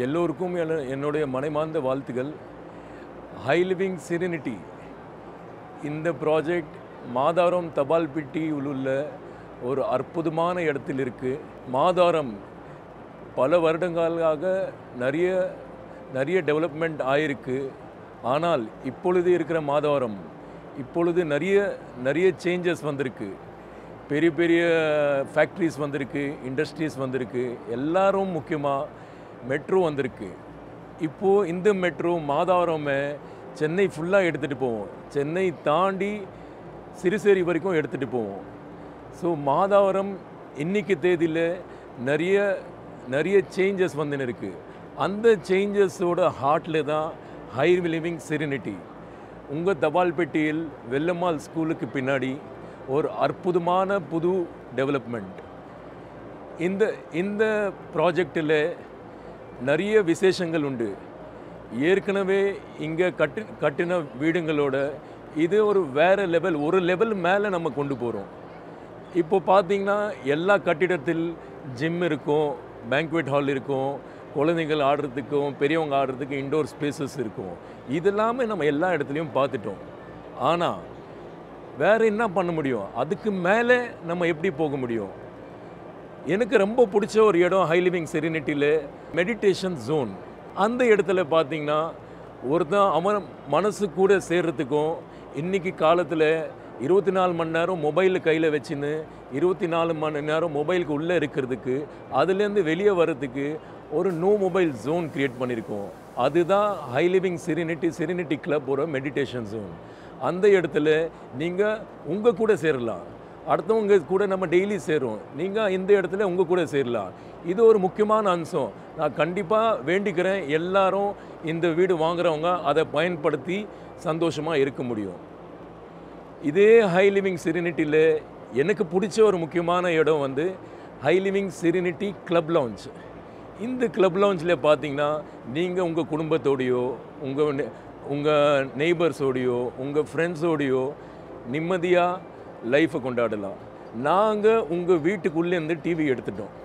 எல்லோருக்கும் என- என்னுடைய மனைமார்ந்த வாழ்த்துகள் ஹை லிவிங் சிரினிட்டி இந்த ப்ராஜெக்ட் மாதாரம் தபால் பெட்டியில் உள்ள ஒரு அற்புதமான இடத்தில் இருக்குது மாதாரம் பல வருடங்களாக நிறைய நிறைய டெவலப்மெண்ட் ஆயிருக்கு ஆனால் இப்பொழுது இருக்கிற மாதவரம் இப்பொழுது நிறைய நிறைய சேஞ்சஸ் வந்திருக்கு பெரிய பெரிய ஃபேக்ட்ரிஸ் வந்திருக்கு இண்டஸ்ட்ரீஸ் வந்திருக்கு எல்லாரும் முக்கியமாக மெட்ரோ வந்திருக்கு இப்போது இந்த மெட்ரோ மாதாவரமே சென்னை ஃபுல்லாக எடுத்துகிட்டு போவோம் சென்னை தாண்டி சிறுசேரி வரைக்கும் எடுத்துகிட்டு போவோம் ஸோ மாதாவரம் இன்னைக்கு தேதியில் நிறைய நிறைய சேஞ்சஸ் வந்துன்னு இருக்கு அந்த சேஞ்சஸோட ஹார்ட்டில் தான் ஹை லிவிங் செரினிட்டி உங்கள் தபால் பெட்டியில் வெள்ளம்மாள் ஸ்கூலுக்கு பின்னாடி ஒரு அற்புதமான புது டெவலப்மெண்ட் இந்த இந்த ப்ராஜெக்டில் நிறைய விசேஷங்கள் உண்டு ஏற்கனவே இங்கே கட்டு கட்டின வீடுங்களோட இது ஒரு வேறு லெவல் ஒரு லெவல் மேலே நம்ம கொண்டு போகிறோம் இப்போ பார்த்தீங்கன்னா எல்லா கட்டிடத்தில் ஜிம் இருக்கும் பேங்க்வெட் ஹால் இருக்கும் குழந்தைகள் ஆடுறதுக்கும் பெரியவங்க ஆடுறதுக்கு இண்டோர் ஸ்பேசஸ் இருக்கும் இதெல்லாமே நம்ம எல்லா இடத்துலையும் பார்த்துட்டோம் ஆனால் வேறு என்ன பண்ண முடியும் அதுக்கு மேலே நம்ம எப்படி போக முடியும் எனக்கு ரொம்ப பிடிச்ச ஒரு இடம் ஹை லிவிங் செரினிட்டியில் மெடிடேஷன் ஜோன் அந்த இடத்துல பார்த்தீங்கன்னா ஒருத்தன் அவன் மனசு கூட சேர்றதுக்கும் இன்னைக்கு காலத்தில் இருபத்தி நாலு மணி நேரம் மொபைலில் கையில் வச்சுன்னு இருபத்தி நாலு மணி நேரம் மொபைலுக்கு உள்ளே இருக்கிறதுக்கு அதுலேருந்து வெளியே வர்றதுக்கு ஒரு நோ மொபைல் ஜோன் கிரியேட் பண்ணியிருக்கோம் அதுதான் high living serenity serenity club ஒரு மெடிடேஷன் ஜோன் அந்த இடத்துல நீங்கள் உங்கள் கூட சேரலாம் அடுத்தவங்க கூட நம்ம டெய்லி சேரும் நீங்கள் இந்த இடத்துல உங்கள் கூட சேரலாம் இது ஒரு முக்கியமான அம்சம் நான் கண்டிப்பாக வேண்டிக்கிறேன் எல்லாரும் இந்த வீடு வாங்குறவங்க அதை பயன்படுத்தி சந்தோஷமாக இருக்க முடியும் இதே ஹை லிவிங் செரினிட்டியில் எனக்கு பிடிச்ச ஒரு முக்கியமான இடம் வந்து high living serenity club lounge இந்த கிளப் லவுஞ்சில் பார்த்தீங்கன்னா நீங்கள் உங்கள் குடும்பத்தோடையோ உங்கள் உங்கள் நெய்பர்ஸோடையோ உங்கள் ஃப்ரெண்ட்ஸோடையோ நிம்மதியாக லைஃப்பை கொண்டாடலாம் நாங்கள் உங்கள் வீட்டுக்குள்ளேருந்து டிவி எடுத்துட்டோம்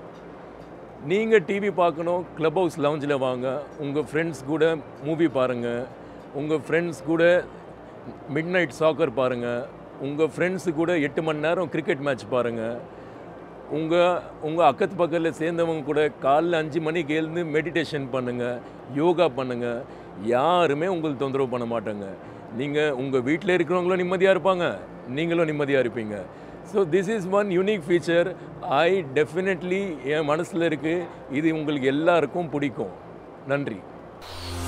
நீங்கள் டிவி பார்க்கணும் க்ளப் ஹவுஸ் லவுஞ்சில் வாங்க உங்கள் ஃப்ரெண்ட்ஸ் கூட மூவி பாருங்கள் உங்கள் ஃப்ரெண்ட்ஸ் கூட மிட் நைட் சாக்கர் பாருங்கள் உங்கள் ஃப்ரெண்ட்ஸு கூட எட்டு மணி நேரம் கிரிக்கெட் மேட்ச் பாருங்கள் உங்கள் உங்கள் அக்கத்து பக்கத்தில் சேர்ந்தவங்க கூட காலைல அஞ்சு மணிக்கு எழுந்து மெடிடேஷன் பண்ணுங்கள் யோகா பண்ணுங்கள் யாருமே உங்களுக்கு தொந்தரவு பண்ண மாட்டாங்க நீங்கள் உங்கள் வீட்டில் இருக்கிறவங்களும் நிம்மதியாக இருப்பாங்க நீங்களும் நிம்மதியாக இருப்பீங்க so this is one unique feature I definitely என் மனசில் இருக்குது இது உங்களுக்கு எல்லாருக்கும் பிடிக்கும் நன்றி